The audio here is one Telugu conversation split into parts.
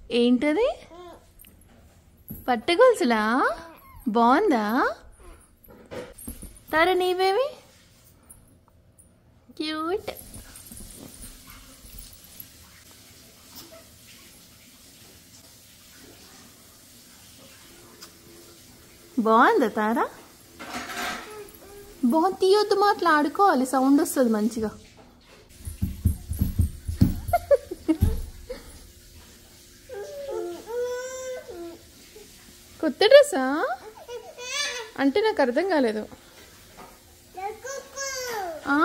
ఏంటది పట్టగొలుసులా బాగుందా తారా నీవేవి క్యూట్ బాగుందా తారా బాగుంది తీయొద్దు మాటలు ఆడుకోవాలి సౌండ్ వస్తుంది మంచిగా కొత్త డ్రెస్సా అంటే నాకు అర్థం కాలేదు ఆ?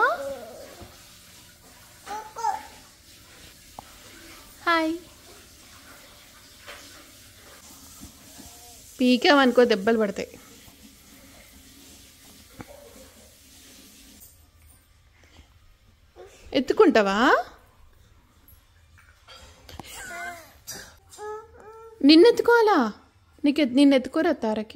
హాయ్ పీకామనుకో దెబ్బలు పడతాయి ఎత్తుకుంటావా నిన్నెత్తుకోవాలా నీకు ఎత్- నిన్ను ఎత్తుకోరా తారకి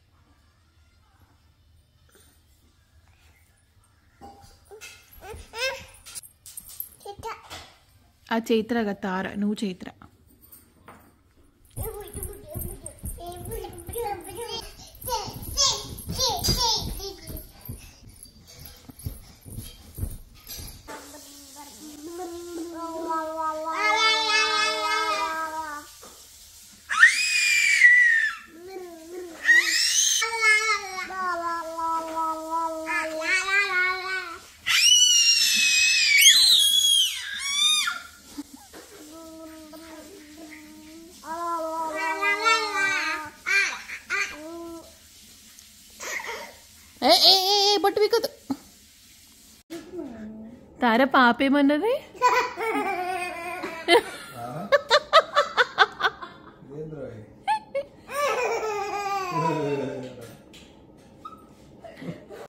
ఆ చైత్రగా తార నువ్వు చైత్ర ఏ ఏ ఏ, ఏ, బొట్టు వికదు తార పాపేమన్నది ఏంద్రా